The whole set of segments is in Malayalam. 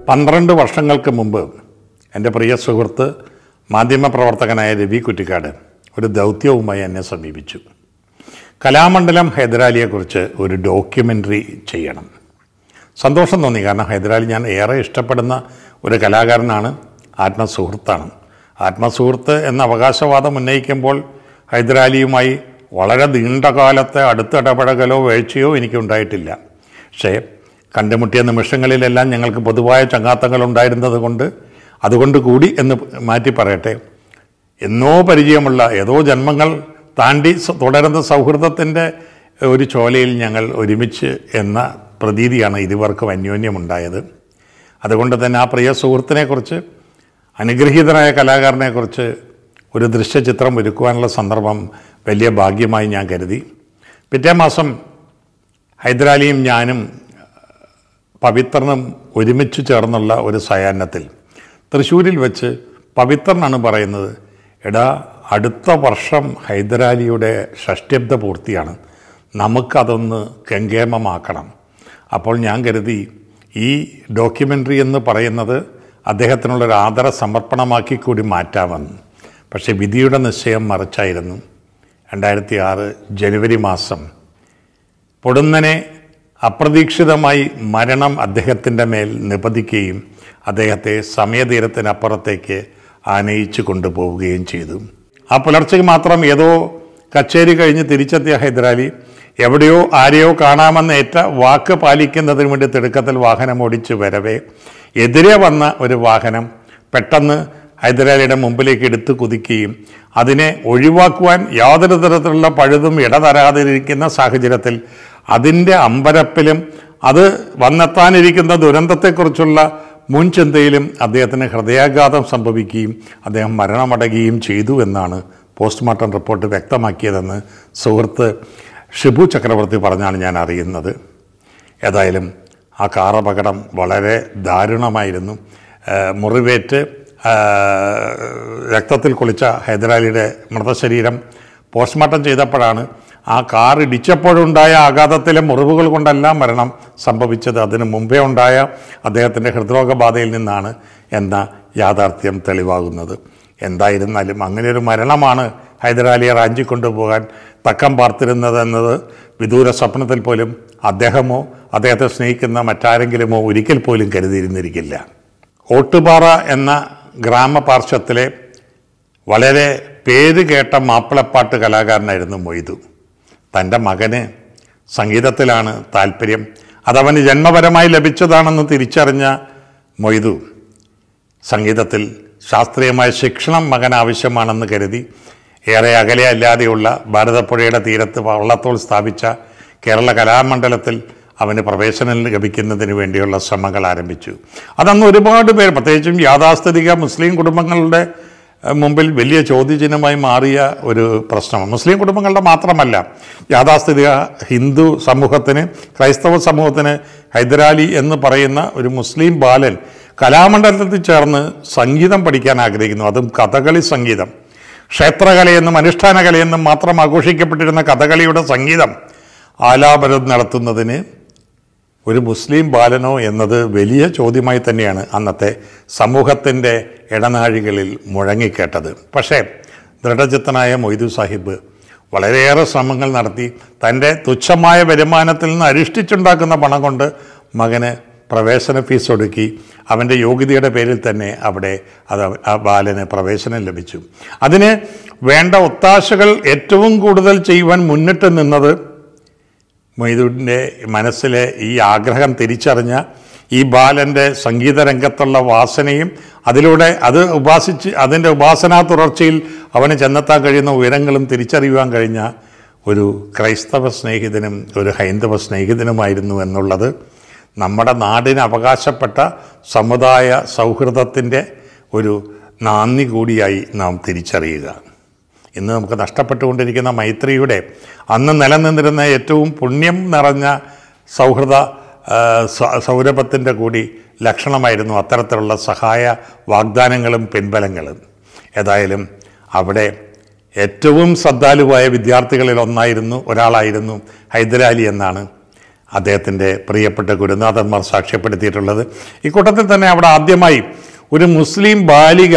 പന്ത്രണ്ട് വർഷങ്ങൾക്ക് മുമ്പ് എൻ്റെ പ്രിയ സുഹൃത്ത് മാധ്യമപ്രവർത്തകനായ രവി കുറ്റിക്കാട് ഒരു ദൗത്യവുമായി എന്നെ സമീപിച്ചു കലാമണ്ഡലം ഹൈദരാലിയെക്കുറിച്ച് ഒരു ഡോക്യുമെൻ്ററി ചെയ്യണം സന്തോഷം തോന്നി കാരണം ഹൈദരാലി ഞാൻ ഏറെ ഇഷ്ടപ്പെടുന്ന ഒരു കലാകാരനാണ് ആത്മസുഹൃത്താണ് ആത്മസുഹൃത്ത് എന്ന അവകാശവാദം ഉന്നയിക്കുമ്പോൾ ഹൈദരാലിയുമായി വളരെ നീണ്ട കാലത്തെ അടുത്തിടപഴകലോ വീഴ്ചയോ എനിക്കുണ്ടായിട്ടില്ല പക്ഷേ കണ്ടുമുട്ടിയ നിമിഷങ്ങളിലെല്ലാം ഞങ്ങൾക്ക് പൊതുവായ ചങ്ങാത്തങ്ങൾ ഉണ്ടായിരുന്നത് കൊണ്ട് അതുകൊണ്ട് കൂടി എന്ന് മാറ്റി പറയട്ടെ എന്നോ പരിചയമുള്ള ഏതോ ജന്മങ്ങൾ താണ്ടി സ- തുടരുന്ന സൗഹൃദത്തിൻ്റെ ഒരു ചോലയിൽ ഞങ്ങൾ ഒരുമിച്ച് എന്ന പ്രതീതിയാണ് ഇരുവർക്കും അന്യോന്യമുണ്ടായത് അതുകൊണ്ട് തന്നെ ആ പ്രിയ സുഹൃത്തിനെക്കുറിച്ച് അനുഗ്രഹീതനായ കലാകാരനെക്കുറിച്ച് ഒരു ദൃശ്യചിത്രം ഒരുക്കുവാനുള്ള സന്ദർഭം വലിയ ഭാഗ്യമായി ഞാൻ കരുതി പിറ്റേ മാസം ഹൈദരാലിയും ഞാനും പവിത്രനും ഒരുമിച്ച് ചേർന്നുള്ള ഒരു സയാന്നത്തിൽ തൃശ്ശൂരിൽ വെച്ച് പവിത്രനാണ് പറയുന്നത് എടാ അടുത്ത വർഷം ഹൈദരാലിയുടെ ഷഷ്ട്യബ്ദ പൂർത്തിയാണ് നമുക്കതൊന്ന് കെങ്കേമമാക്കണം അപ്പോൾ ഞാൻ കരുതി ഈ ഡോക്യുമെൻ്ററി എന്ന് പറയുന്നത് അദ്ദേഹത്തിനുള്ളൊരു ആദര സമർപ്പണമാക്കി കൂടി മാറ്റാമെന്ന് പക്ഷേ വിധിയുടെ നിശ്ചയം മറിച്ചായിരുന്നു രണ്ടായിരത്തി ആറ് ജനുവരി മാസം പൊടുന്നനെ അപ്രതീക്ഷിതമായി മരണം അദ്ദേഹത്തിൻ്റെ മേൽ നിപതിക്കുകയും അദ്ദേഹത്തെ സമയതീരത്തിനപ്പുറത്തേക്ക് ആനയിച്ചു കൊണ്ടുപോവുകയും ചെയ്തു ആ പുലർച്ചയ്ക്ക് മാത്രം ഏതോ കച്ചേരി കഴിഞ്ഞ് തിരിച്ചെത്തിയ ഹൈദരാലി എവിടെയോ ആരെയോ കാണാമെന്ന് ഏറ്റ വാക്ക് പാലിക്കുന്നതിന് വേണ്ടി തിടുക്കത്തിൽ വാഹനം ഓടിച്ചു വരവേ എതിരെ വന്ന ഒരു വാഹനം പെട്ടെന്ന് ഹൈദരാലിയുടെ മുമ്പിലേക്ക് എടുത്ത് കുതിക്കുകയും അതിനെ ഒഴിവാക്കുവാൻ യാതൊരു തരത്തിലുള്ള പഴുതും ഇടതരാതിരിക്കുന്ന സാഹചര്യത്തിൽ അതിൻ്റെ അമ്പരപ്പിലും അത് വന്നെത്താനിരിക്കുന്ന ദുരന്തത്തെക്കുറിച്ചുള്ള മുൻചിന്തയിലും അദ്ദേഹത്തിന് ഹൃദയാഘാതം സംഭവിക്കുകയും അദ്ദേഹം മരണമടയുകയും ചെയ്തു എന്നാണ് പോസ്റ്റ്മോർട്ടം റിപ്പോർട്ട് വ്യക്തമാക്കിയതെന്ന് സുഹൃത്ത് ഷിബു ചക്രവർത്തി പറഞ്ഞാണ് ഞാൻ അറിയുന്നത് ഏതായാലും ആ കാർ അപകടം വളരെ ദാരുണമായിരുന്നു ആ, മുറിവേറ്റ് ആ, രക്തത്തിൽ കുളിച്ച ഹൈദരാലിയുടെ മൃതശരീരം പോസ്റ്റ്മോർട്ടം ചെയ്തപ്പോഴാണ് ആ കാർ ഇടിച്ചപ്പോഴുണ്ടായ ആഘാതത്തിലെ മുറിവുകൾ കൊണ്ടല്ല മരണം സംഭവിച്ചത് അതിനു മുമ്പേ ഉണ്ടായ അദ്ദേഹത്തിൻ്റെ ഹൃദ്രോഗബാധയിൽ നിന്നാണ് എന്ന യാഥാർത്ഥ്യം തെളിവാകുന്നത് എന്തായിരുന്നാലും അങ്ങനെ ഒരു മരണമാണ് ഹൈദരാലിയെ റാഞ്ചി കൊണ്ടുപോകാൻ തക്കം പാർത്തിരുന്നതെന്നത് വിദൂര സ്വപ്നത്തിൽ പോലും അദ്ദേഹമോ അദ്ദേഹത്തെ സ്നേഹിക്കുന്ന മറ്റാരെങ്കിലുമോ ഒരിക്കൽ പോലും കരുതിയിരുന്നിരിക്കില്ല ഓട്ടുപാറ എന്ന ഗ്രാമപാർശ്വത്തിലെ വളരെ പേര് കേട്ട മാപ്പിളപ്പാട്ട് കലാകാരനായിരുന്നു മൊയ്തു തൻ്റെ മകന് സംഗീതത്തിലാണ് താല്പര്യം അതവന് ജന്മപരമായി ലഭിച്ചതാണെന്ന് തിരിച്ചറിഞ്ഞ മൊയ്തു സംഗീതത്തിൽ ശാസ്ത്രീയമായ ശിക്ഷണം മകൻ ആവശ്യമാണെന്ന് കരുതി ഏറെ അകലെ അല്ലാതെയുള്ള ഭാരതപ്പുഴയുടെ തീരത്ത് വള്ളത്തോൾ സ്ഥാപിച്ച കേരള കലാമണ്ഡലത്തിൽ അവന് പ്രവേശനം ലഭിക്കുന്നതിന് വേണ്ടിയുള്ള ശ്രമങ്ങൾ ആരംഭിച്ചു അതന്ന് ഒരുപാട് പേർ പ്രത്യേകിച്ചും യാഥാസ്ഥിതിക മുസ്ലിം കുടുംബങ്ങളുടെ ഏഹ്, മുമ്പിൽ വലിയ ചോദ്യചിഹ്നമായി മാറിയ ഒരു പ്രശ്നമാണ് മുസ്ലിം കുടുംബങ്ങളുടെ മാത്രമല്ല യാഥാസ്ഥിതിക ഹിന്ദു സമൂഹത്തിന് ക്രൈസ്തവ സമൂഹത്തിന് ഹൈദരാലി എന്ന് പറയുന്ന ഒരു മുസ്ലിം ബാലൻ കലാമണ്ഡലത്തിൽ ചേർന്ന് സംഗീതം പഠിക്കാൻ ആഗ്രഹിക്കുന്നു അതും കഥകളി സംഗീതം ക്ഷേത്രകലയെന്നും അനുഷ്ഠാന കലയെന്നും മാത്രം ആഘോഷിക്കപ്പെട്ടിരുന്ന കഥകളിയുടെ സംഗീതം ആലാപനം നടത്തുന്നതിന് ഒരു മുസ്ലിം ബാലനോ എന്നത് വലിയ ചോദ്യമായി തന്നെയാണ് അന്നത്തെ സമൂഹത്തിൻ്റെ ഇടനാഴികളിൽ മുഴങ്ങിക്കേട്ടത് പക്ഷേ ദൃഢചിത്തനായ മൊയ്തു സാഹിബ് വളരെയേറെ ശ്രമങ്ങൾ നടത്തി തൻ്റെ തുച്ഛമായ വരുമാനത്തിൽ നിന്ന് അരിഷ്ടിച്ചുണ്ടാക്കുന്ന പണം കൊണ്ട് മകന് പ്രവേശന ഫീസ് ഒടുക്കി അവൻ്റെ യോഗ്യതയുടെ പേരിൽ തന്നെ അവിടെ അത് ആ ബാലന് പ്രവേശനം ലഭിച്ചു അതിന് വേണ്ട ഒത്താശകൾ ഏറ്റവും കൂടുതൽ ചെയ്യുവാൻ മുന്നിട്ട് നിന്നത് മൊയ്തുവിൻ്റെ മനസ്സിലെ ഈ ആഗ്രഹം തിരിച്ചറിഞ്ഞ ഈ ബാലൻ്റെ സംഗീത രംഗത്തുള്ള വാസനയും അതിലൂടെ അത് ഉപാസിച്ച് അതിൻ്റെ ഉപാസനാ തുടർച്ചയിൽ അവന് ചെന്നെത്താൻ കഴിയുന്ന ഉയരങ്ങളും തിരിച്ചറിയുവാൻ കഴിഞ്ഞ ഒരു ക്രൈസ്തവ സ്നേഹിതനും ഒരു ഹൈന്ദവ സ്നേഹിതനുമായിരുന്നു എന്നുള്ളത് നമ്മുടെ നാടിന് അവകാശപ്പെട്ട സമുദായ സൗഹൃദത്തിൻ്റെ ഒരു നാന്ദി കൂടിയായി നാം തിരിച്ചറിയുക ഇന്ന് നമുക്ക് നഷ്ടപ്പെട്ടുകൊണ്ടിരിക്കുന്ന മൈത്രിയുടെ അന്ന് നിലനിന്നിരുന്ന ഏറ്റവും പുണ്യം നിറഞ്ഞ സൗഹൃദ ആ, സ- സൗരഭത്തിൻ്റെ കൂടി ലക്ഷണമായിരുന്നു അത്തരത്തിലുള്ള സഹായ വാഗ്ദാനങ്ങളും പിൻബലങ്ങളും ഏതായാലും അവിടെ ഏറ്റവും ശ്രദ്ധാലുവായ വിദ്യാർത്ഥികളിൽ ഒന്നായിരുന്നു ഒരാളായിരുന്നു ഹൈദരാലി എന്നാണ് അദ്ദേഹത്തിൻ്റെ പ്രിയപ്പെട്ട ഗുരുനാഥന്മാർ സാക്ഷ്യപ്പെടുത്തിയിട്ടുള്ളത് ഇക്കൂട്ടത്തിൽ തന്നെ അവിടെ ആദ്യമായി ഒരു മുസ്ലിം ബാലിക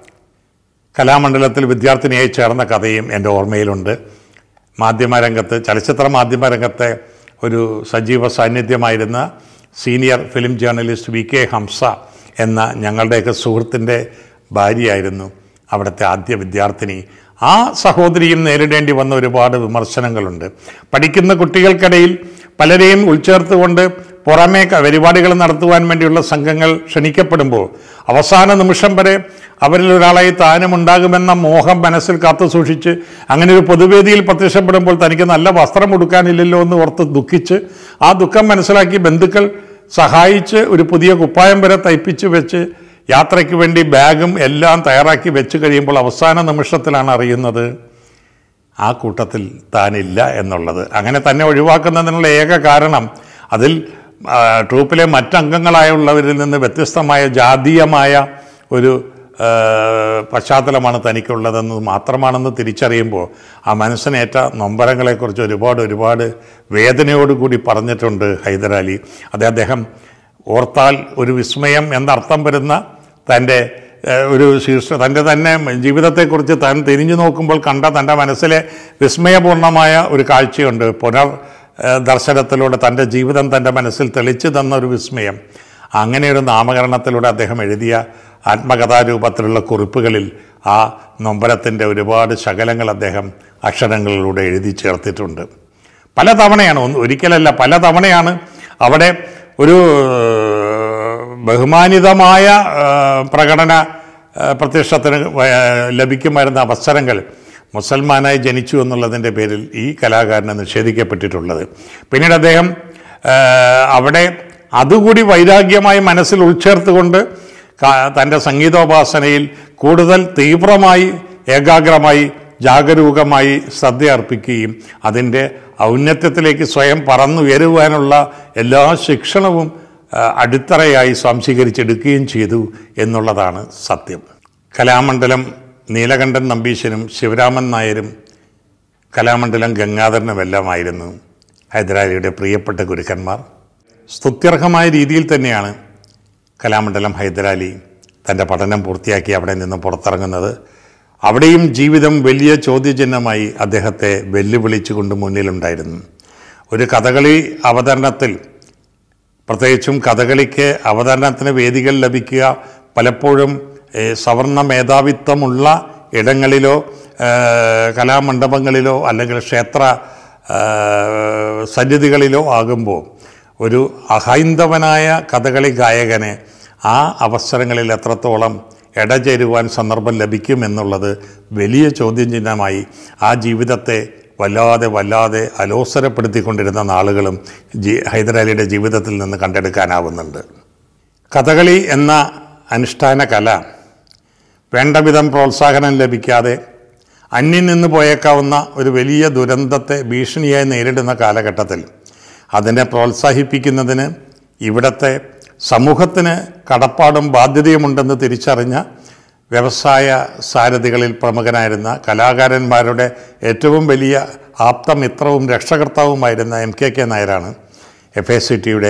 കലാമണ്ഡലത്തിൽ വിദ്യാർത്ഥിനിയായി ചേർന്ന കഥയും എൻ്റെ ഓർമ്മയിലുണ്ട് മാധ്യമരംഗത്ത് ചലച്ചിത്ര മാധ്യമരംഗത്തെ ഒരു സജീവ സാന്നിധ്യമായിരുന്ന senior film journalist V K Hamsa എന്ന ഞങ്ങളുടെയൊക്കെ സുഹൃത്തിൻ്റെ ഭാര്യയായിരുന്നു അവിടുത്തെ ആദ്യ വിദ്യാർത്ഥിനി ആ സഹോദരിയും നേരിടേണ്ടി വന്ന ഒരുപാട് വിമർശനങ്ങളുണ്ട് പഠിക്കുന്ന കുട്ടികൾക്കിടയിൽ പലരെയും ഉൾച്ചേർത്തുകൊണ്ട് പുറമേ ക- പരിപാടികൾ നടത്തുവാൻ വേണ്ടിയുള്ള സംഘങ്ങൾ ക്ഷണിക്കപ്പെടുമ്പോൾ അവസാന നിമിഷം വരെ അവരിൽ ഒരാളായി താനും ഉണ്ടാകുമെന്ന മോഹം മനസ്സിൽ കാത്തു സൂക്ഷിച്ച് അങ്ങനെ ഒരു പൊതുവേദിയിൽ പ്രത്യക്ഷപ്പെടുമ്പോൾ തനിക്ക് നല്ല വസ്ത്രം ഉടുക്കാനില്ലല്ലോ എന്ന് ഓർത്ത് ദുഃഖിച്ച് ആ ദുഃഖം മനസ്സിലാക്കി ബന്ധുക്കൾ സഹായിച്ച് ഒരു പുതിയ കുപ്പായം വരെ തയ്പ്പിച്ച് വെച്ച് യാത്രയ്ക്ക് വേണ്ടി ബാഗും എല്ലാം തയ്യാറാക്കി വെച്ച് കഴിയുമ്പോൾ അവസാന നിമിഷത്തിലാണ് അറിയുന്നത് ആ കൂട്ടത്തിൽ താനില്ല എന്നുള്ളത് അങ്ങനെ തന്നെ ഒഴിവാക്കുന്നതിനുള്ള ഏക കാരണം അതിൽ ആ, ട്രൂപ്പിലെ മറ്റംഗങ്ങളായുള്ളവരിൽ നിന്ന് വ്യത്യസ്തമായ ജാതീയമായ ഒരു ആ, പശ്ചാത്തലമാണ് തനിക്കുള്ളതെന്ന് മാത്രമാണെന്ന് തിരിച്ചറിയുമ്പോൾ ആ മനസ്സിനേറ്റ നൊമ്പരങ്ങളെക്കുറിച്ച് ഒരുപാട് ഒരുപാട് വേദനയോടുകൂടി പറഞ്ഞിട്ടുണ്ട് ഹൈദരാലി അത് അദ്ദേഹം ഓർത്താൽ ഒരു വിസ്മയം എന്നർത്ഥം വരുന്ന തൻ്റെ ഏഹ്, ഒരു ശീർഷ തൻ്റെ തന്നെ ജീവിതത്തെക്കുറിച്ച് താൻ തിരിഞ്ഞു നോക്കുമ്പോൾ കണ്ട തൻ്റെ മനസ്സിലെ വിസ്മയപൂർണമായ ഒരു കാഴ്ചയുണ്ട് പുനർ ഏഹ്, ദർശനത്തിലൂടെ തൻ്റെ ജീവിതം തൻ്റെ മനസ്സിൽ തെളിച്ചു തന്ന ഒരു വിസ്മയം അങ്ങനെ ഒരു നാമകരണത്തിലൂടെ അദ്ദേഹം എഴുതിയ ആത്മകഥാരൂപത്തിലുള്ള കുറിപ്പുകളിൽ ആ നൊമ്പരത്തിൻ്റെ ഒരുപാട് ശകലങ്ങൾ അദ്ദേഹം അക്ഷരങ്ങളിലൂടെ എഴുതി ചേർത്തിട്ടുണ്ട് പല തവണയാണ് ഒന്ന് ഒരിക്കലല്ല പല തവണയാണ് അവിടെ ഒരു ഏഹ്, ബഹുമാനിതമായ ഏഹ്, പ്രകടന ഏഹ്, പ്രത്യക്ഷത്തിന് വ- ലഭിക്കുമായിരുന്ന അവസരങ്ങൾ മുസൽമാനായി ജനിച്ചു എന്നുള്ളതിൻ്റെ പേരിൽ ഈ കലാകാരന് നിഷേധിക്കപ്പെട്ടിട്ടുള്ളത് പിന്നീട് അദ്ദേഹം ഏഹ്, അവിടെ അതുകൂടി വൈരാഗ്യമായി മനസ്സിൽ ഉൾച്ചേർത്തുകൊണ്ട് ക- തൻ്റെ സംഗീതോപാസനയിൽ കൂടുതൽ തീവ്രമായി ഏകാഗ്രമായി ജാഗരൂകമായി ശ്രദ്ധ അർപ്പിക്കുകയും അതിൻ്റെ ഔന്നത്യത്തിലേക്ക് സ്വയം പറന്നുയരുവാനുള്ള എല്ലാ ശിക്ഷണവും ആ, അടിത്തറയായി സ്വാംശീകരിച്ചെടുക്കുകയും ചെയ്തു എന്നുള്ളതാണ് സത്യം കലാമണ്ഡലം നീലകണ്ഠൻ നമ്പീശനും ശിവരാമൻ നായരും കലാമണ്ഡലം ഗംഗാധരനുമെല്ലാമായിരുന്നു ഹൈദരാലിയുടെ പ്രിയപ്പെട്ട ഗുരുക്കന്മാർ സ്തുത്യർഹമായ രീതിയിൽ തന്നെയാണ് കലാമണ്ഡലം ഹൈദരാലി തൻ്റെ പഠനം പൂർത്തിയാക്കി അവിടെ നിന്ന് പുറത്തിറങ്ങുന്നത് അവിടെയും ജീവിതം വലിയ ചോദ്യചിഹ്നമായി അദ്ദേഹത്തെ വെല്ലുവിളിച്ചുകൊണ്ട് മുന്നിലുണ്ടായിരുന്നു ഒരു കഥകളി അവതരണത്തിൽ പ്രത്യേകിച്ചും കഥകളിക്ക് അവതരണത്തിന് വേദികൾ ലഭിക്കുക പലപ്പോഴും ഏഹ്, സവർണ മേധാവിത്വമുള്ള ഇടങ്ങളിലോ ഏഹ്, കലാമണ്ഡപങ്ങളിലോ അല്ലെങ്കിൽ ക്ഷേത്ര ഏഹ്, സന്നിധികളിലോ ആകുമ്പോൾ ഒരു അഹൈന്ദവനായ കഥകളി ഗായകന് ആ അവസരങ്ങളിൽ എത്രത്തോളം ഇടചേരുവാൻ സന്ദർഭം ലഭിക്കുമെന്നുള്ളത് വലിയ ചോദ്യം ചിഹ്നമായി ആ ജീവിതത്തെ വല്ലാതെ വല്ലാതെ അലോസരപ്പെടുത്തിക്കൊണ്ടിരുന്ന നാളുകളും ജി ഹൈദരാലിയുടെ ജീവിതത്തിൽ നിന്ന് കണ്ടെടുക്കാനാവുന്നുണ്ട് കഥകളി എന്ന അനുഷ്ഠാന കല വേണ്ട വിധം പ്രോത്സാഹനം ലഭിക്കാതെ അന്യം നിന്ന് പോയേക്കാവുന്ന ഒരു വലിയ ദുരന്തത്തെ ഭീഷണിയായി നേരിടുന്ന കാലഘട്ടത്തിൽ അതിനെ പ്രോത്സാഹിപ്പിക്കുന്നതിന് ഇവിടുത്തെ സമൂഹത്തിന് കടപ്പാടും ബാധ്യതയുമുണ്ടെന്ന് തിരിച്ചറിഞ്ഞ വ്യവസായ സാരഥികളിൽ പ്രമുഖനായിരുന്ന കലാകാരന്മാരുടെ ഏറ്റവും വലിയ ആപ്തമിത്രവും രക്ഷകർത്താവുമായിരുന്ന എം കെ കെ നായരാണ് എഫ് എ സി ടിയുടെ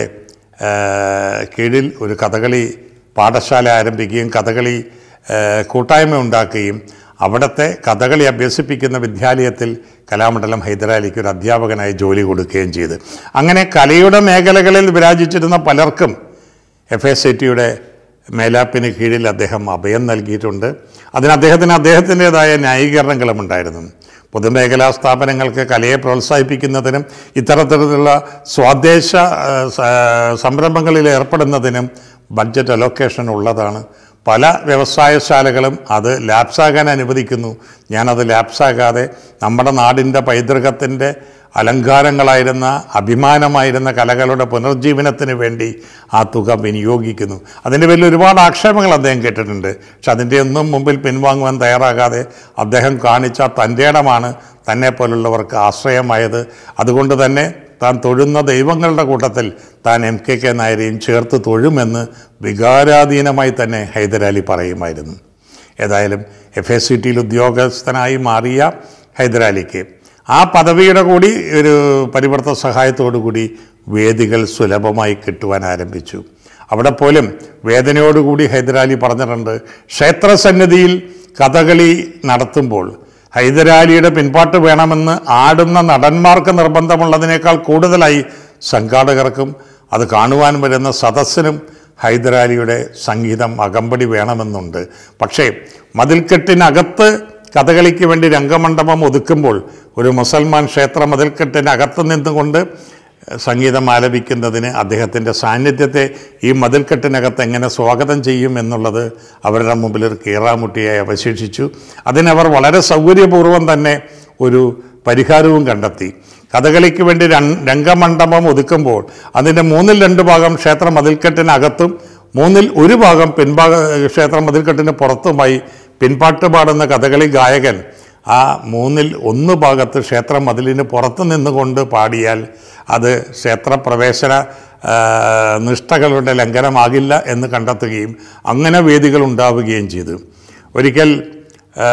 കീഴിൽ ഒരു കഥകളി പാഠശാല ആരംഭിക്കുകയും കഥകളി ഏഹ്, കൂട്ടായ്മ ഉണ്ടാക്കുകയും അവിടുത്തെ കഥകളി അഭ്യസിപ്പിക്കുന്ന വിദ്യാലയത്തിൽ കലാമണ്ഡലം ഹൈദരാലിക്ക് ഒരു അധ്യാപകനായി ജോലി കൊടുക്കുകയും ചെയ്തു അങ്ങനെ കലയുടെ മേഖലകളിൽ വിരാജിച്ചിരുന്ന പലർക്കും എഫ് എസ് ഐ ടിയുടെ മേലാപ്പിന് കീഴിൽ അദ്ദേഹം അഭയം നൽകിയിട്ടുണ്ട് അതിന് അദ്ദേഹത്തിന് അദ്ദേഹത്തിൻ്റെതായ ന്യായീകരണങ്ങളും ഉണ്ടായിരുന്നു പൊതുമേഖലാ സ്ഥാപനങ്ങൾക്ക് കലയെ പ്രോത്സാഹിപ്പിക്കുന്നതിനും ഇത്തരത്തിലുള്ള സ്വാദേശ ആ, സ- സംരംഭങ്ങളിൽ ഏർപ്പെടുന്നതിനും ബഡ്ജറ്റ് അലോക്കേഷൻ ഉള്ളതാണ് പല വ്യവസായശാലകളും അത് ലാപ്സാകാൻ അനുവദിക്കുന്നു ഞാനത് ലാപ്സാകാതെ നമ്മുടെ നാടിൻ്റെ പൈതൃകത്തിൻ്റെ അലങ്കാരങ്ങളായിരുന്ന അഭിമാനമായിരുന്ന കലകളുടെ പുനർജീവനത്തിന് വേണ്ടി ആ തുക വിനിയോഗിക്കുന്നു അതിൻ്റെ പേരിൽ ഒരുപാട് ആക്ഷേപങ്ങൾ അദ്ദേഹം കേട്ടിട്ടുണ്ട് പക്ഷെ അതിൻ്റെ ഒന്നും മുമ്പിൽ പിൻവാങ്ങുവാൻ തയ്യാറാകാതെ അദ്ദേഹം കാണിച്ച തൻ്റെ ഇടമാണ് തന്നെ പോലുള്ളവർക്ക് ആശ്രയമായത് അതുകൊണ്ട് തന്നെ താൻ തൊഴുന്ന ദൈവങ്ങളുടെ കൂട്ടത്തിൽ താൻ എം കെ കെ നായരെയും ചേർത്ത് തൊഴുമെന്ന് വികാരാധീനമായി തന്നെ ഹൈദരാലി പറയുമായിരുന്നു ഏതായാലും എഫ് എസ് സി ടിയിൽ ഉദ്യോഗസ്ഥനായി മാറിയ ഹൈദരാലിക്ക് ആ പദവിയുടെ കൂടി ഒരു പരിവർത്തന സഹായത്തോടു കൂടി വേദികൾ സുലഭമായി കിട്ടുവാൻ ആരംഭിച്ചു അവിടെ പോലും വേദനയോടുകൂടി ഹൈദരാലി പറഞ്ഞിട്ടുണ്ട് ക്ഷേത്രസന്നിധിയിൽ കഥകളി നടത്തുമ്പോൾ ഹൈദരാലിയുടെ പിൻപാട്ട് വേണമെന്ന് ആടുന്ന നടന്മാർക്ക് നിർബന്ധമുള്ളതിനേക്കാൾ കൂടുതലായി സംഘാടകർക്കും അത് കാണുവാൻ വരുന്ന സദസ്സിനും ഹൈദരാലിയുടെ സംഗീതം അകമ്പടി വേണമെന്നുണ്ട് പക്ഷേ മതിൽക്കെട്ടിനകത്ത് കഥകളിക്ക് വേണ്ടി രംഗമണ്ഡപം ഒതുക്കുമ്പോൾ ഒരു മുസൽമാൻ ക്ഷേത്ര മതിൽക്കെട്ടിനകത്ത് നിന്നുകൊണ്ട് സംഗീതം ആലപിക്കുന്നതിന് അദ്ദേഹത്തിൻ്റെ സാന്നിധ്യത്തെ ഈ മതിൽക്കെട്ടിനകത്ത് എങ്ങനെ സ്വാഗതം ചെയ്യും എന്നുള്ളത് അവരുടെ മുമ്പിൽ ഒരു കീറാമുട്ടിയായി അവശേഷിച്ചു അതിനവർ വളരെ സൗകര്യപൂർവ്വം തന്നെ ഒരു പരിഹാരവും കണ്ടെത്തി കഥകളിക്ക് വേണ്ടി രൺ- രംഗമണ്ഡപം ഒതുക്കുമ്പോൾ അതിൻ്റെ മൂന്നിൽ രണ്ട് ഭാഗം ക്ഷേത്ര മതിൽക്കെട്ടിനകത്തും മൂന്നിൽ ഒരു ഭാഗം പിൻഭാഗ ക്ഷേത്ര മതിൽക്കെട്ടിന് പുറത്തുമായി പിൻപാട്ട് പാടുന്ന കഥകളി ഗായകൻ ആ മൂന്നിൽ ഒന്ന് ഭാഗത്ത് ക്ഷേത്ര മതിലിന് പുറത്ത് നിന്നുകൊണ്ട് പാടിയാൽ അത് ക്ഷേത്രപ്രവേശന ആ, നിഷ്ഠകളുടെ ലംഘനമാകില്ല എന്ന് കണ്ടെത്തുകയും അങ്ങനെ വേദികൾ ഉണ്ടാവുകയും ചെയ്തു ഒരിക്കൽ ആ,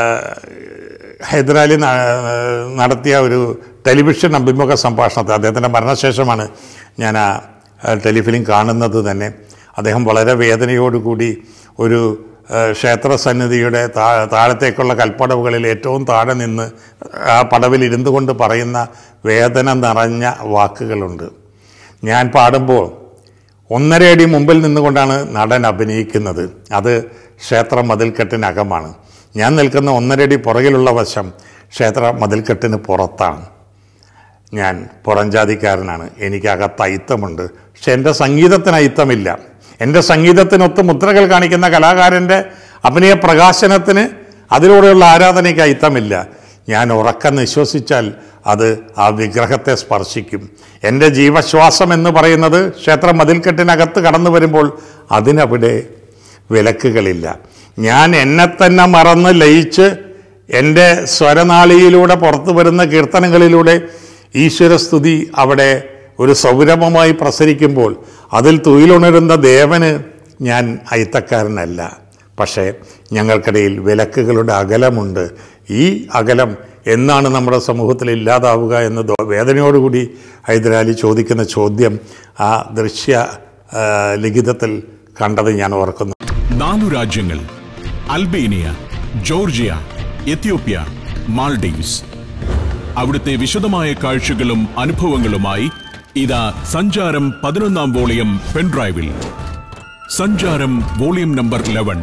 ഹൈദരാലി ന- നടത്തിയ ഒരു ടെലിവിഷൻ അഭിമുഖ സംഭാഷണത്തിൽ അദ്ദേഹത്തിൻ്റെ മരണശേഷമാണ് ഞാൻ ആ ടെലിഫിലിം കാണുന്നത് തന്നെ അദ്ദേഹം വളരെ വേദനയോടുകൂടി ഒരു ആ, ക്ഷേത്ര സന്നിധിയുടെ താ താഴത്തേക്കുള്ള കൽപ്പടവുകളിൽ ഏറ്റവും താഴെ നിന്ന് ആ പടവിൽ ഇരുന്നു കൊണ്ട് പറയുന്ന വേദന നിറഞ്ഞ വാക്കുകളുണ്ട് ഞാൻ പാടുമ്പോൾ ഒന്നര അടി മുമ്പിൽ നിന്നുകൊണ്ടാണ് നടൻ അഭിനയിക്കുന്നത് അത് ക്ഷേത്ര മതിൽക്കെട്ടിനകമാണ് ഞാൻ നിൽക്കുന്ന ഒന്നരടി പുറകിലുള്ള വശം ക്ഷേത്ര മതിൽക്കെട്ടിന് പുറത്താണ് ഞാൻ പുറംജാതിക്കാരനാണ് എനിക്ക് അകത്ത് അയിത്തമുണ്ട് പക്ഷെ എൻ്റെ സംഗീതത്തിന് അയിത്തമില്ല എൻ്റെ സംഗീതത്തിനൊത്ത് മുദ്രകൾ കാണിക്കുന്ന കലാകാരൻ്റെ അഭിനയ പ്രകാശനത്തിന് അതിലൂടെയുള്ള ആരാധനയ്ക്ക് അയിത്തമില്ല ഞാൻ ഉറക്കം നിശ്വസിച്ചാൽ അത് ആ വിഗ്രഹത്തെ സ്പർശിക്കും എൻ്റെ ജീവശ്വാസം എന്ന് പറയുന്നത് ക്ഷേത്ര മതിൽക്കെട്ടിനകത്ത് കടന്നു വരുമ്പോൾ അതിനവിടെ വിലക്കുകളില്ല ഞാൻ എന്നെ തന്നെ മറന്ന് ലയിച്ച് എൻ്റെ സ്വരനാളിയിലൂടെ പുറത്തു വരുന്ന കീർത്തനങ്ങളിലൂടെ ഈശ്വരസ്തുതി അവിടെ ഒരു സൗരഭമായി പ്രസരിക്കുമ്പോൾ അതിൽ തൊഴിലുണരുന്ന ദേവന് ഞാൻ അയിത്തക്കാരനല്ല പക്ഷേ ഞങ്ങൾക്കിടയിൽ വിലക്കുകളുടെ അകലമുണ്ട് ഈ അകലം എന്നാണ് നമ്മുടെ സമൂഹത്തിൽ ഇല്ലാതാവുക എന്ന് ദോ- വേദനയോടുകൂടി ഹൈദരാലി ചോദിക്കുന്ന ചോദ്യം ആ ദൃശ്യ ആ, ലിഖിതത്തിൽ കണ്ടത് ഞാൻ ഓർക്കുന്നു നാലു രാജ്യങ്ങൾ അൽബേനിയ ജോർജിയ എത്യോപ്യ മാൾഡീവ്സ് അവിടുത്തെ വിശദമായ കാഴ്ചകളും അനുഭവങ്ങളുമായി ഇതാ സഞ്ചാരം പതിനൊന്നാം വോളിയം പെൻഡ്രൈവിൽ Sancharam volume number eleven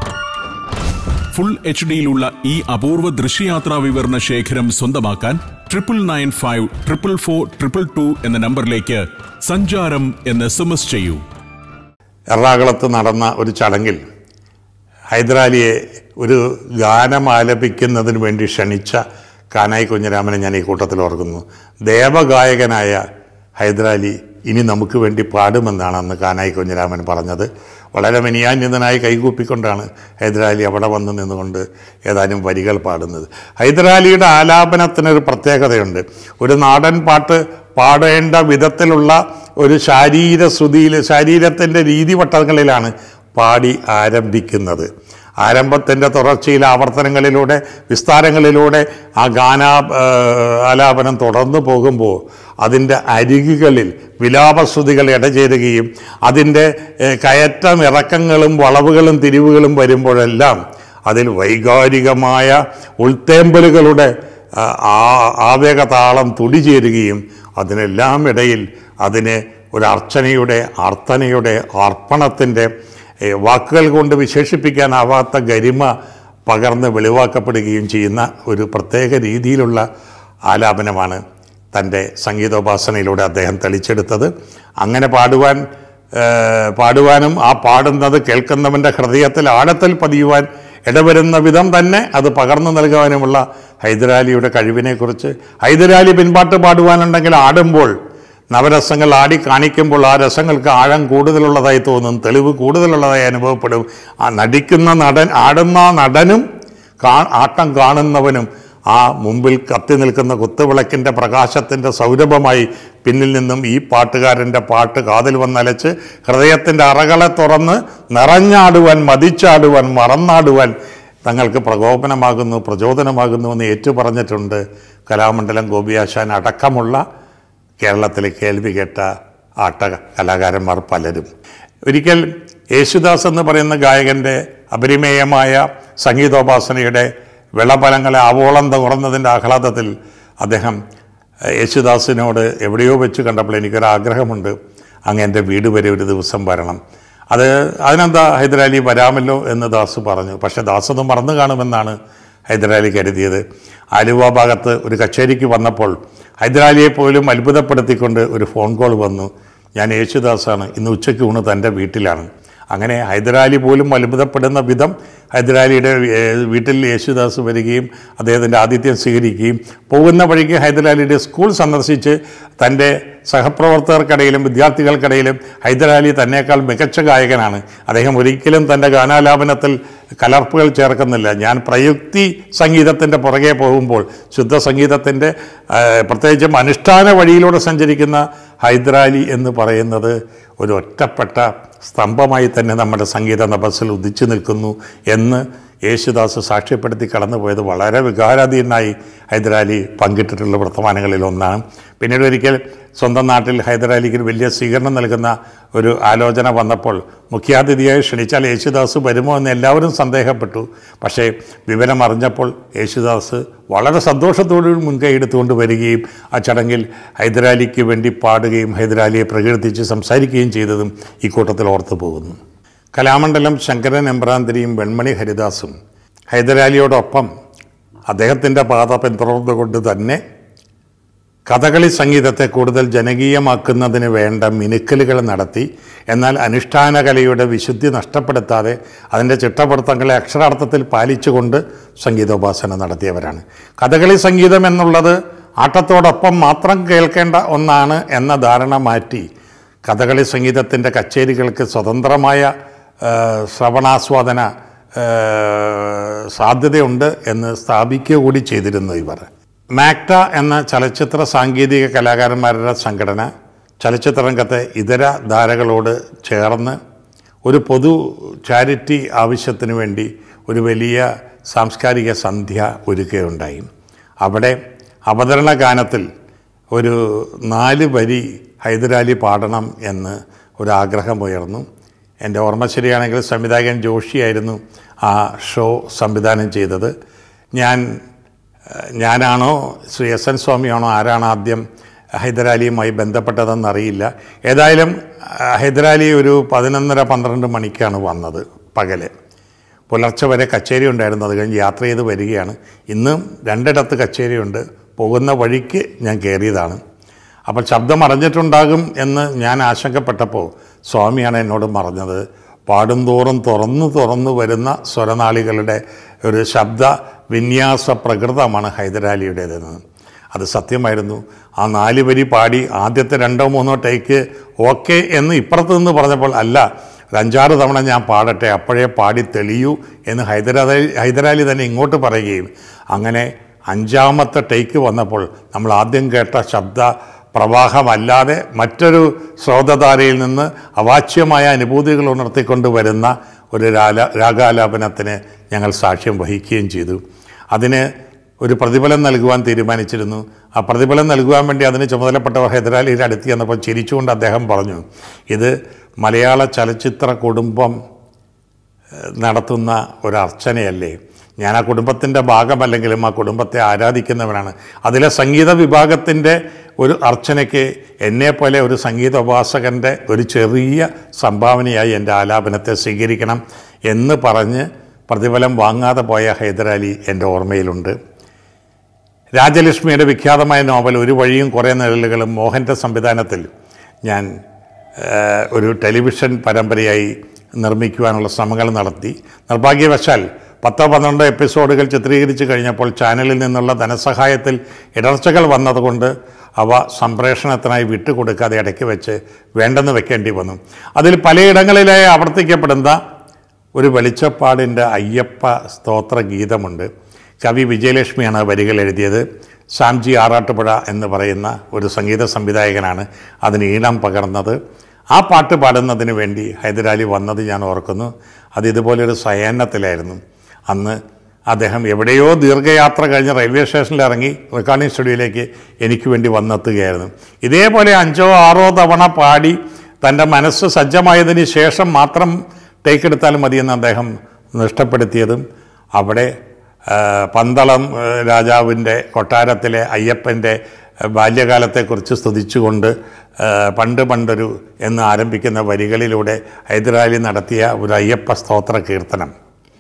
full H ഡിയിലുള്ള ഈ അപൂർവ ദൃശ്യയാത്രാ വിവരണ ശേഖരം സ്വന്തമാക്കാൻ triple nine five triple four triple two എന്ന നമ്പറിലേക്ക് സഞ്ചാരം എന്ന് എസ് എം എസ് ചെയ്യൂ എറണാകുളത്ത് നടന്ന ഒരു ചടങ്ങിൽ ഹൈദരാലിയെ ഒരു ഗാനം ആലപിക്കുന്നതിന് വേണ്ടി ക്ഷണിച്ച കാനായി കുഞ്ഞിരാമനെ ഞാൻ ഈ കൂട്ടത്തിൽ ഓർക്കുന്നു ദേവഗായകനായ ഹൈദരാലി ഇനി നമുക്ക് വേണ്ടി പാടുമെന്നാണ് അന്ന് കാനായി കുഞ്ഞിരാമൻ പറഞ്ഞത് വളരെ വിനിയാന്യതനായി കൈകൂപ്പിക്കൊണ്ടാണ് ഹൈദരാലി അവിടെ വന്ന് നിന്നുകൊണ്ട് ഏതാനും വരികൾ പാടുന്നത് ഹൈദരാലിയുടെ ആലാപനത്തിനൊരു പ്രത്യേകതയുണ്ട് ഒരു നാടൻ പാട്ട് പാടേണ്ട വിധത്തിലുള്ള ഒരു ശാരീരശ്രുതിയിൽ ശരീരത്തിൻ്റെ രീതിവട്ടങ്ങളിലാണ് പാടി ആരംഭിക്കുന്നത് ആരംഭത്തിൻ്റെ തുടർച്ചയിൽ ആവർത്തനങ്ങളിലൂടെ വിസ്താരങ്ങളിലൂടെ ആ ഗാനാ ആ, ആലാപനം തുടർന്നു പോകുമ്പോൾ അതിൻ്റെ അരികുകളിൽ വിലാപശ്രുതികൾ ഇടചേരുകയും അതിൻ്റെ ഏ, കയറ്റം ഇറക്കങ്ങളും വളവുകളും തിരിവുകളും വരുമ്പോഴെല്ലാം അതിൽ വൈകാരികമായ ഉൾത്തേമ്പലുകളുടെ ആ, ആ- ആവേഗതാളം തുടിചേരുകയും അതിനെല്ലാം ഇടയിൽ അതിന് ഒരു അർച്ചനയുടെ അർത്ഥനയുടെ അർപ്പണത്തിൻ്റെ ഏ, വാക്കുകൾ കൊണ്ട് വിശേഷിപ്പിക്കാനാവാത്ത ഗരിമ പകർന്ന് വെളിവാക്കപ്പെടുകയും ചെയ്യുന്ന ഒരു പ്രത്യേക രീതിയിലുള്ള ആലാപനമാണ് തൻ്റെ സംഗീതോപാസനയിലൂടെ അദ്ദേഹം തെളിച്ചെടുത്തത് അങ്ങനെ പാടുവാൻ ഏ, പാടുവാനും ആ പാടുന്നത് കേൾക്കുന്നവൻ്റെ ഹൃദയത്തിൽ ആഴത്തിൽ പതിയുവാൻ ഇടവരുന്ന വിധം തന്നെ അത് പകർന്നു നൽകുവാനുമുള്ള ഹൈദരാലിയുടെ കഴിവിനെക്കുറിച്ച് ഹൈദരാലി പിൻപാട്ട് പാടുവാനുണ്ടെങ്കിൽ ആടുമ്പോൾ നവരസങ്ങൾ ആടി കാണിക്കുമ്പോൾ ആ രസങ്ങൾക്ക് ആഴം കൂടുതലുള്ളതായി തോന്നും തെളിവ് കൂടുതലുള്ളതായി അനുഭവപ്പെടും ആ നടിക്കുന്ന നടൻ ആടുന്ന നടനും കാ ആട്ടം കാണുന്നവനും ആ മുമ്പിൽ കത്തി നിൽക്കുന്ന കുത്തുവിളക്കിൻ്റെ പ്രകാശത്തിൻ്റെ സൗരഭമായി പിന്നിൽ നിന്നും ഈ പാട്ടുകാരൻ്റെ പാട്ട് കാതിൽ വന്നലച്ച് ഹൃദയത്തിൻ്റെ അറകളെ തുറന്ന് നിറഞ്ഞാടുവാൻ മതിച്ചാടുവാൻ മറന്നാടുവാൻ തങ്ങൾക്ക് പ്രകോപനമാകുന്നു പ്രചോദനമാകുന്നു എന്ന് ഏറ്റുപറഞ്ഞിട്ടുണ്ട് കലാമണ്ഡലം ഗോപിയാശാൻ അടക്കമുള്ള കേരളത്തിലെ കേൾവി കേട്ട ആട്ട കലാകാരന്മാർ പലരും ഒരിക്കൽ യേശുദാസ് എന്ന് പറയുന്ന ഗായകൻ്റെ അപരിമേയമായ സംഗീതോപാസനയുടെ വിളഫലങ്ങളെ ആവോളം തുറന്നതിൻ്റെ ആഹ്ലാദത്തിൽ അദ്ദേഹം ഏഹ്, യേശുദാസിനോട് എവിടെയോ വെച്ച് കണ്ടപ്പോൾ എനിക്കൊരാഗ്രഹമുണ്ട് അങ്ങ് എൻ്റെ വീട് വരെ ഒരു ദിവസം വരണം അത് അതിനെന്താ ഹൈദരാലി വരാമല്ലോ എന്ന് ദാസ് പറഞ്ഞു പക്ഷേ ദാസ് അത് മറന്നു കാണുമെന്നാണ് ഹൈദരാലി കരുതിയത് ആലുവ ഭാഗത്ത് ഒരു കച്ചേരിക്ക് വന്നപ്പോൾ ഹൈദരാലിയെ പോലും അത്ഭുതപ്പെടുത്തിക്കൊണ്ട് ഒരു ഫോൺ കോൾ വന്നു ഞാൻ യേശുദാസാണ് ഇന്ന് ഉച്ചയ്ക്ക് ഊണ് തൻ്റെ വീട്ടിലാണ് അങ്ങനെ ഹൈദരാലി പോലും അത്ഭുതപ്പെടുന്ന വിധം ഹൈദരാലിയുടെ ഏഹ്, വീട്ടിൽ യേശുദാസ് വരികയും അദ്ദേഹത്തിൻ്റെ ആതിഥ്യം സ്വീകരിക്കുകയും പോകുന്ന വഴിക്ക് ഹൈദരാലിയുടെ സ്കൂൾ സന്ദർശിച്ച് തൻ്റെ സഹപ്രവർത്തകർക്കിടയിലും വിദ്യാർത്ഥികൾക്കിടയിലും ഹൈദരാലി തന്നേക്കാൾ മികച്ച ഗായകനാണ് അദ്ദേഹം ഒരിക്കലും തൻ്റെ ഗാനാലാപനത്തിൽ കലർപ്പുകൾ ചേർക്കുന്നില്ല ഞാൻ പ്രയുക്തി സംഗീതത്തിൻ്റെ പുറകെ പോകുമ്പോൾ ശുദ്ധ സംഗീതത്തിൻ്റെ പ്രത്യേകിച്ചും അനുഷ്ഠാന വഴിയിലൂടെ സഞ്ചരിക്കുന്ന ഹൈദരാലി എന്ന് പറയുന്നത് ഒരു ഒറ്റപ്പെട്ട സ്തംഭമായി തന്നെ നമ്മുടെ സംഗീത നഭസിൽ ഉദിച്ചു നിൽക്കുന്നു എന്ന് യേശുദാസ് സാക്ഷ്യപ്പെടുത്തി കടന്നുപോയത് വളരെ വികാരാധീനായി ഹൈദരാലി പങ്കിട്ടിട്ടുള്ള വർത്തമാനങ്ങളിൽ ഒന്നാണ് പിന്നീട് ഒരിക്കൽ സ്വന്തം നാട്ടിൽ ഹൈദരാലിക്ക് ഒരു വലിയ സ്വീകരണം നൽകുന്ന ഒരു ആലോചന വന്നപ്പോൾ മുഖ്യാതിഥിയായി ക്ഷണിച്ചാൽ യേശുദാസ് വരുമോ എന്ന് എല്ലാവരും സന്ദേഹപ്പെട്ടു പക്ഷേ വിവരം അറിഞ്ഞപ്പോൾ യേശുദാസ് വളരെ സന്തോഷത്തോടു മുൻകൈ എടുത്തുകൊണ്ട് വരികയും ആ ചടങ്ങിൽ ഹൈദരാലിക്ക് വേണ്ടി പാടുകയും ഹൈദരാലിയെ പ്രകീർത്തിച്ച് സംസാരിക്കുകയും ചെയ്തതും ഈ കൂട്ടത്തിൽ ഓർത്തു പോകുന്നു കലാമണ്ഡലം ശങ്കരൻ എമ്പ്രാന്തിരിയും വെൺമണി ഹരിദാസും ഹൈദരാലിയോടൊപ്പം അദ്ദേഹത്തിൻ്റെ പാത പിന്തുടർന്നുകൊണ്ട് തന്നെ കഥകളി സംഗീതത്തെ കൂടുതൽ ജനകീയമാക്കുന്നതിന് വേണ്ട മിനുക്കലുകൾ നടത്തി എന്നാൽ അനുഷ്ഠാന കലയുടെ വിശുദ്ധി നഷ്ടപ്പെടുത്താതെ അതിൻ്റെ ചിട്ടപ്പെടുത്തങ്ങളെ അക്ഷരാർത്ഥത്തിൽ പാലിച്ചുകൊണ്ട് സംഗീതോപാസന നടത്തിയവരാണ് കഥകളി സംഗീതം എന്നുള്ളത് ആട്ടത്തോടൊപ്പം മാത്രം കേൾക്കേണ്ട ഒന്നാണ് എന്ന ധാരണ മാറ്റി കഥകളി സംഗീതത്തിൻ്റെ കച്ചേരികൾക്ക് സ്വതന്ത്രമായ ആ, ശ്രവണാസ്വാദന ആ, സാധ്യതയുണ്ട് എന്ന് സ്ഥാപിക്കുക കൂടി ചെയ്തിരുന്നു ഇവർ മാക്ട എന്ന ചലച്ചിത്ര സാങ്കേതിക കലാകാരന്മാരുടെ സംഘടന ചലച്ചിത്ര രംഗത്തെ ഇതര ധാരകളോട് ചേർന്ന് ഒരു പൊതു ചാരിറ്റി ആവശ്യത്തിന് വേണ്ടി ഒരു വലിയ സാംസ്കാരിക സന്ധ്യ ഒരുക്കുകയുണ്ടായി അവിടെ അവതരണ ഗാനത്തിൽ ഒരു നാല് വരി ഹൈദരാലി പാടണം എന്ന് ഒരാഗ്രഹം ഉയർന്നു എൻ്റെ ഓർമ്മ ശരിയാണെങ്കിൽ സംവിധായകൻ ജോഷിയായിരുന്നു ആ ഷോ സംവിധാനം ചെയ്തത് ഞാൻ ഏഹ്, ഞാനാണോ ശ്രീ എസ് എൻ സ്വാമിയാണോ ആരാണ് ആദ്യം ഹൈദരാലിയുമായി ബന്ധപ്പെട്ടതെന്നറിയില്ല ഏതായാലും ആ, ഹൈദരാലി ഒരു പതിനൊന്നര പന്ത്രണ്ട് മണിക്കാണ് വന്നത് പകല് പുലർച്ചെ വരെ കച്ചേരി ഉണ്ടായിരുന്നു അത് കഴിഞ്ഞ് യാത്ര ചെയ്ത് വരികയാണ് ഇന്നും രണ്ടിടത്ത് കച്ചേരിയുണ്ട് പോകുന്ന വഴിക്ക് ഞാൻ കയറിയതാണ് അപ്പോൾ ശബ്ദം അറിഞ്ഞിട്ടുണ്ടാകും എന്ന് ഞാൻ ആശങ്കപ്പെട്ടപ്പോൾ സ്വാമിയാണ് എന്നോട് പറഞ്ഞത് പാടുംതോറും തുറന്നു തുറന്നു വരുന്ന സ്വരനാളികളുടെ ഒരു ശബ്ദ വിന്യാസ പ്രകൃതമാണ് ഹൈദരാലിയുടേതെന്ന് അത് സത്യമായിരുന്നു ആ നാല് വരി പാടി ആദ്യത്തെ രണ്ടോ മൂന്നോ ടേക്ക് ഓക്കെ എന്ന് ഇപ്പുറത്ത് നിന്ന് പറഞ്ഞപ്പോൾ അല്ല ഒരു അഞ്ചാറ് തവണ ഞാൻ പാടട്ടെ അപ്പോഴേ പാടി തെളിയൂ എന്ന് ഹൈദരാലി ഹൈദരാലി തന്നെ ഇങ്ങോട്ട് പറയുകയും അങ്ങനെ അഞ്ചാമത്തെ ടേക്ക് വന്നപ്പോൾ നമ്മൾ ആദ്യം കേട്ട ശബ്ദ പ്രവാഹമല്ലാതെ മറ്റൊരു സ്രോതധാരയിൽ നിന്ന് അവാച്യമായ അനുഭൂതികൾ ഉണർത്തിക്കൊണ്ട് വരുന്ന ഒരു രാല രാഗാലാപനത്തിന് ഞങ്ങൾ സാക്ഷ്യം വഹിക്കുകയും ചെയ്തു അതിന് ഒരു പ്രതിഫലം നൽകുവാൻ തീരുമാനിച്ചിരുന്നു ആ പ്രതിഫലം നൽകുവാൻ വേണ്ടി അതിന് ചുമതലപ്പെട്ടവർ ഹൈദരാലിയുടെ അടുത്ത് ചെന്നപ്പോൾ ചിരിച്ചുകൊണ്ട് അദ്ദേഹം പറഞ്ഞു ഇത് മലയാള ചലച്ചിത്ര കുടുംബം ഏഹ്, നടത്തുന്ന ഒരു അർച്ചനയല്ലേ ഞാൻ ആ കുടുംബത്തിൻ്റെ ഭാഗമല്ലെങ്കിലും ആ കുടുംബത്തെ ആരാധിക്കുന്നവനാണ് അതിലെ സംഗീത വിഭാഗത്തിൻ്റെ ഒരു അർച്ചനയ്ക്ക് എന്നെപ്പോലെ ഒരു സംഗീത ഉപാസകൻ്റെ ഒരു ചെറിയ സംഭാവനയായി എൻ്റെ ആലാപനത്തെ സ്വീകരിക്കണം എന്ന് പറഞ്ഞ് പ്രതിഫലം വാങ്ങാതെ പോയ ഹൈദരാലി എൻ്റെ ഓർമ്മയിലുണ്ട് രാജലക്ഷ്മിയുടെ വിഖ്യാതമായ നോവൽ ഒരു വഴിയും കുറേ നിഴലുകളും മോഹൻ്റെ സംവിധാനത്തിൽ ഞാൻ ഏഹ്, ഒരു ടെലിവിഷൻ പരമ്പരയായി നിർമ്മിക്കുവാനുള്ള ശ്രമങ്ങൾ നടത്തി നിർഭാഗ്യവശാൽ പത്തോ പന്ത്രണ്ടോ എപ്പിസോഡുകൾ ചിത്രീകരിച്ച് കഴിഞ്ഞപ്പോൾ ചാനലിൽ നിന്നുള്ള ധനസഹായത്തിൽ ഇടർച്ചകൾ വന്നതുകൊണ്ട് അവ സംപ്രേഷണത്തിനായി വിട്ടുകൊടുക്കാതെ ഇടയ്ക്ക് വെച്ച് വേണ്ടെന്ന് വെക്കേണ്ടി വന്നു അതിൽ പലയിടങ്ങളിലായി ആവർത്തിക്കപ്പെടുന്ന ഒരു വെളിച്ചപ്പാടിൻ്റെ അയ്യപ്പ സ്തോത്ര ഗീതമുണ്ട് കവി വിജയലക്ഷ്മിയാണ് വരികൾ എഴുതിയത് സാംജി ആറാട്ടുപുഴ എന്ന് പറയുന്ന ഒരു സംഗീത സംവിധായകനാണ് അതിന് ഈണം പകർന്നത് ആ പാട്ട് പാടുന്നതിന് വേണ്ടി ഹൈദരാലി വന്നത് ഞാൻ ഓർക്കുന്നു അത് ഇതുപോലൊരു സയനത്തിലായിരുന്നു അന്ന് അദ്ദേഹം എവിടെയോ ദീർഘയാത്ര കഴിഞ്ഞ് റെയിൽവേ സ്റ്റേഷനിൽ ഇറങ്ങി റെക്കോർഡിംഗ് സ്റ്റുഡിയോയിലേക്ക് എനിക്ക് വേണ്ടി വന്നെത്തുകയായിരുന്നു ഇതേപോലെ അഞ്ചോ ആറോ തവണ പാടി തൻ്റെ മനസ്സ് സജ്ജമായതിന് ശേഷം മാത്രം ടേക്ക് എടുത്താൽ മതിയെന്ന് അദ്ദേഹം നഷ്ടപ്പെടുത്തിയതും അവിടെ ആ, പന്തളം ആ, രാജാവിൻ്റെ കൊട്ടാരത്തിലെ അയ്യപ്പൻ്റെ ആ, ബാല്യകാലത്തെക്കുറിച്ച് സ്തുതിച്ചുകൊണ്ട് ആ, പണ്ട് പണ്ടൊരു എന്ന് ആരംഭിക്കുന്ന വരികളിലൂടെ ഹൈദരാലി നടത്തിയ ഒരു അയ്യപ്പ സ്തോത്ര കീർത്തനം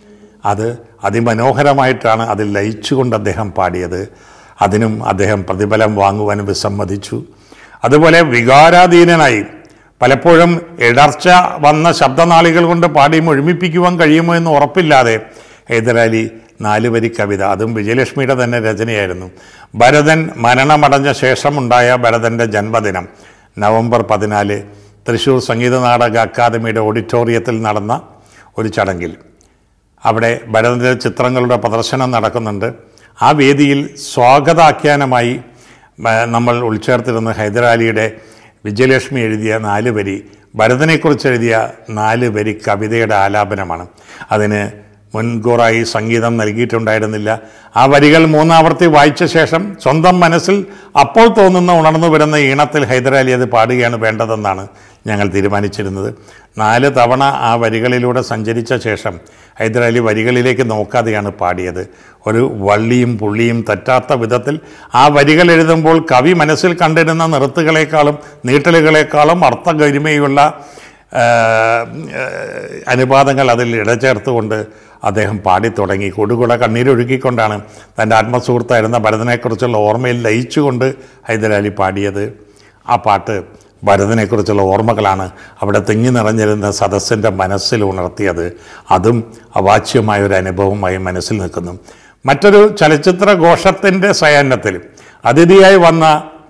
അത് അതിമനോഹരമായിട്ടാണ് അതിൽ ലയിച്ചുകൊണ്ട് അദ്ദേഹം പാടിയത് അതിനും അദ്ദേഹം പ്രതിഫലം വാങ്ങുവാൻ വിസമ്മതിച്ചു അതുപോലെ വികാരാധീനനായി പലപ്പോഴും ഇടർച്ച വന്ന ശബ്ദനാളികൾ കൊണ്ട് പാടി മുഴുമിപ്പിക്കുവാൻ കഴിയുമോ എന്ന് ഉറപ്പില്ലാതെ ഹൈദരാലി നാലുവരി കവിത അതും വിജയലക്ഷ്മിയുടെ തന്നെ രചനയായിരുന്നു ഭരതൻ മരണമടഞ്ഞ ശേഷമുണ്ടായ ഭരതൻ്റെ ജന്മദിനം നവംബർ പതിനാല് തൃശ്ശൂർ സംഗീത നാടക അക്കാദമിയുടെ ഓഡിറ്റോറിയത്തിൽ നടന്ന ഒരു ചടങ്ങിൽ അവിടെ ഭരതൻ്റെ ചിത്രങ്ങളുടെ പ്രദർശനം നടക്കുന്നുണ്ട് ആ വേദിയിൽ സ്വാഗതാഖ്യാനമായി ആ, നമ്മൾ ഉൾച്ചേർത്തിരുന്ന ഹൈദരാലിയുടെ വിജയലക്ഷ്മി എഴുതിയ നാല് വരി ഭരതനെക്കുറിച്ച് എഴുതിയ നാല് വരി കവിതയുടെ ആലാപനമാണ് അതിന് മുൻകൂറായി സംഗീതം നൽകിയിട്ടുണ്ടായിരുന്നില്ല ആ വരികൾ മൂന്നാവർത്തി വായിച്ച ശേഷം സ്വന്തം മനസ്സിൽ അപ്പോൾ തോന്നുന്ന ഉണർന്നു വരുന്ന ഈണത്തിൽ ഹൈദരാലി അത് പാടുകയാണ് വേണ്ടതെന്നാണ് ഞങ്ങൾ തീരുമാനിച്ചിരുന്നത് നാല് തവണ ആ വരികളിലൂടെ സഞ്ചരിച്ച ശേഷം ഹൈദരാലി വരികളിലേക്ക് നോക്കാതെയാണ് പാടിയത് ഒരു വള്ളിയും പുള്ളിയും തെറ്റാത്ത വിധത്തിൽ ആ വരികൾ എഴുതുമ്പോൾ കവി മനസ്സിൽ കണ്ടിരുന്ന നിറുത്തുകളെക്കാളും നീട്ടലുകളെക്കാളും അർത്ഥഗരിമയുള്ള ആ, ആ, അനുപാതങ്ങൾ അതിൽ ഇടചേർത്തുകൊണ്ട് അദ്ദേഹം പാടിത്തുടങ്ങി കൊടുകുട കണ്ണീരൊഴുക്കിക്കൊണ്ടാണ് തൻ്റെ ആത്മസുഹൃത്തായിരുന്ന ഭരതനെക്കുറിച്ചുള്ള ഓർമ്മയിൽ ലയിച്ചുകൊണ്ട് ഹൈദരാലി പാടിയത് ആ പാട്ട് ഭരതനെക്കുറിച്ചുള്ള ഓർമ്മകളാണ് അവിടെ തിങ്ങി നിറഞ്ഞിരുന്ന സദസ്സിൻ്റെ മനസ്സിൽ ഉണർത്തിയത് അതും അവാച്യമായ ഒരു അനുഭവമായി മനസ്സിൽ നിൽക്കുന്നു മറ്റൊരു ചലച്ചിത്ര ഘോഷത്തിൻ്റെ സയന്നത്തിൽ അതിഥിയായി വന്ന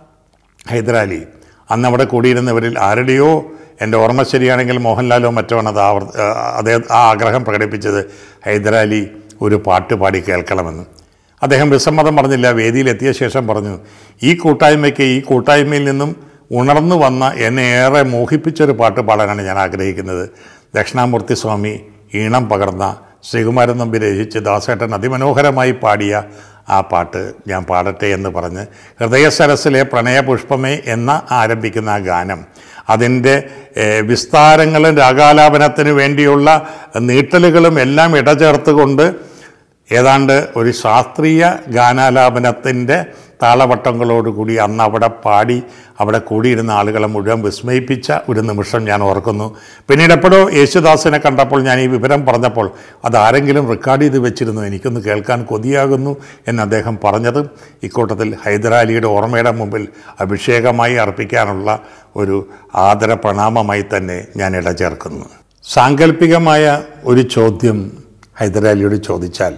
ഹൈദരാലി അന്ന് അവിടെ കൂടിയിരുന്നവരിൽ ആരുടെയോ എൻ്റെ ഓർമ്മ ശരിയാണെങ്കിൽ മോഹൻലാലോ മറ്റോ ആണ് അത് ആവർ അദ്ദേഹം ആ ആഗ്രഹം പ്രകടിപ്പിച്ചത് ഹൈദരാലി ഒരു പാട്ട് പാടി കേൾക്കണമെന്ന് അദ്ദേഹം വിസമ്മതം പറഞ്ഞില്ല വേദിയിലെത്തിയ ശേഷം പറഞ്ഞു ഈ കൂട്ടായ്മയ്ക്ക് ഈ കൂട്ടായ്മയിൽ നിന്നും ഉണർന്നു വന്ന എന്നെ ഏറെ മോഹിപ്പിച്ചൊരു പാട്ട് പാടാനാണ് ഞാൻ ആഗ്രഹിക്കുന്നത് ദക്ഷിണാമൂർത്തി സ്വാമി ഈണം പകർന്ന ശ്രീകുമാരൻ നമ്പി രചിച്ച് ദാസേട്ടൻ അതിമനോഹരമായി പാടിയ ആ പാട്ട് ഞാൻ പാടട്ടെ എന്ന് പറഞ്ഞ് ഹൃദയസരസിലെ പ്രണയപുഷ്പമേ എന്ന ആരംഭിക്കുന്ന ആ ഗാനം അതിൻ്റെ ഏഹ്, വിസ്താരങ്ങളും രാഗാലാപനത്തിന് വേണ്ടിയുള്ള നീട്ടലുകളും എല്ലാം ഇടചേർത്തുകൊണ്ട് ഏതാണ്ട് ഒരു ശാസ്ത്രീയ ഗാനാലാപനത്തിൻ്റെ താളവട്ടങ്ങളോടുകൂടി അന്ന് അവിടെ പാടി അവിടെ കൂടിയിരുന്ന ആളുകളെ മുഴുവൻ വിസ്മയിപ്പിച്ച ഒരു നിമിഷം ഞാൻ ഓർക്കുന്നു പിന്നീട് എപ്പോഴോ യേശുദാസിനെ കണ്ടപ്പോൾ ഞാൻ ഈ വിവരം പറഞ്ഞപ്പോൾ അതാരെങ്കിലും റെക്കോർഡ് ചെയ്ത് വെച്ചിരുന്നു എനിക്കൊന്ന് കേൾക്കാൻ കൊതിയാകുന്നു എന്ന് അദ്ദേഹം പറഞ്ഞത് ഇക്കൂട്ടത്തിൽ ഹൈദരാലിയുടെ ഓർമ്മയുടെ മുമ്പിൽ അഭിഷേകമായി അർപ്പിക്കാനുള്ള ഒരു ആദര പ്രണാമമായി തന്നെ ഞാൻ ഇടചേർക്കുന്നു സാങ്കല്പികമായ ഒരു ചോദ്യം ഹൈദരാലിയോട് ചോദിച്ചാൽ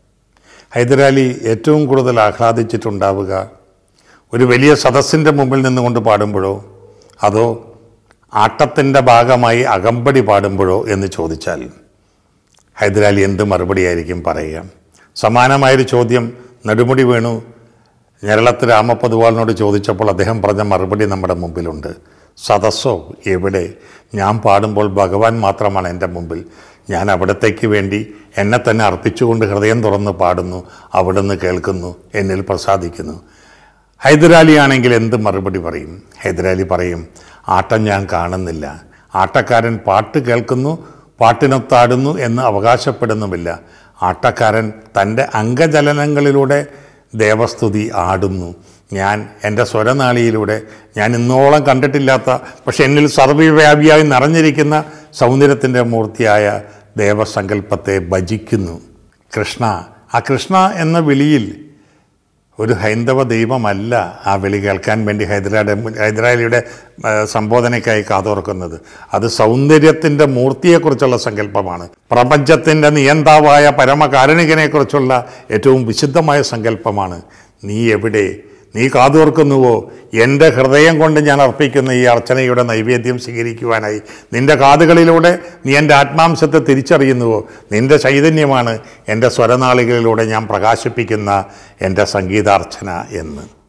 ഹൈദരാലി ഏറ്റവും കൂടുതൽ ആഹ്ലാദിച്ചിട്ടുണ്ടാവുക ഒരു വലിയ സദസ്സിൻ്റെ മുമ്പിൽ നിന്നുകൊണ്ട് പാടുമ്പോഴോ അതോ ആട്ടത്തിൻ്റെ ഭാഗമായി അകമ്പടി പാടുമ്പോഴോ എന്ന് ചോദിച്ചാൽ ഹൈദരാലി എന്ത് മറുപടിയായിരിക്കും പറയുക സമാനമായൊരു ചോദ്യം നെടുമുടി വേണു ഞരളത്ത് രാമപതുവാളിനോട് ചോദിച്ചപ്പോൾ അദ്ദേഹം പറഞ്ഞ മറുപടി നമ്മുടെ മുമ്പിലുണ്ട് സദസ്സോ എവിടെ ഞാൻ പാടുമ്പോൾ ഭഗവാൻ മാത്രമാണ് എൻ്റെ മുമ്പിൽ ഞാൻ അവിടത്തേക്ക് വേണ്ടി എന്നെ തന്നെ അർപ്പിച്ചുകൊണ്ട് ഹൃദയം തുറന്ന് പാടുന്നു അവിടുന്ന് കേൾക്കുന്നു എന്നിൽ പ്രസാദിക്കുന്നു ഹൈദരാലി ആണെങ്കിൽ എന്ത് മറുപടി പറയും ഹൈദരാലി പറയും ആട്ടം ഞാൻ കാണുന്നില്ല ആട്ടക്കാരൻ പാട്ട് കേൾക്കുന്നു പാട്ടിനൊത്താടുന്നു എന്ന് അവകാശപ്പെടുന്നുമില്ല ആട്ടക്കാരൻ തൻ്റെ അംഗചലനങ്ങളിലൂടെ ദേവസ്തുതി ആടുന്നു ഞാൻ എൻ്റെ സ്വരനാളിയിലൂടെ ഞാൻ ഇന്നോളം കണ്ടിട്ടില്ലാത്ത പക്ഷെ എന്നിൽ സർവ്വവ്യാപിയായി നിറഞ്ഞിരിക്കുന്ന സൗന്ദര്യത്തിൻ്റെ മൂർത്തിയായ ദേവസങ്കല്പത്തെ ഭജിക്കുന്നു കൃഷ്ണ ആ കൃഷ്ണ എന്ന വിളിയിൽ ഒരു ഹൈന്ദവ ദൈവമല്ല ആ വിളി കേൾക്കാൻ വേണ്ടി ഹൈദരാബാദ് ഹൈദരാലിയുടെ ആ, സംബോധനയ്ക്കായി കാതോർക്കുന്നത് അത് സൗന്ദര്യത്തിൻ്റെ മൂർത്തിയെക്കുറിച്ചുള്ള സങ്കല്പമാണ് പ്രപഞ്ചത്തിൻ്റെ നിയന്താവായ പരമകാരുണികനെക്കുറിച്ചുള്ള ഏറ്റവും വിശുദ്ധമായ സങ്കല്പമാണ് നീ എവിടെ നീ കാതോർക്കുന്നുവോ എൻ്റെ ഹൃദയം കൊണ്ട് ഞാൻ അർപ്പിക്കുന്ന ഈ അർച്ചനയുടെ നൈവേദ്യം സ്വീകരിക്കുവാനായി നിൻ്റെ കാതുകളിലൂടെ നീ എൻ്റെ ആത്മാംശത്തെ തിരിച്ചറിയുന്നുവോ നിൻ്റെ ചൈതന്യമാണ് എൻ്റെ സ്വരനാളികളിലൂടെ ഞാൻ പ്രകാശിപ്പിക്കുന്ന എൻ്റെ സംഗീതാർച്ചന എന്ന്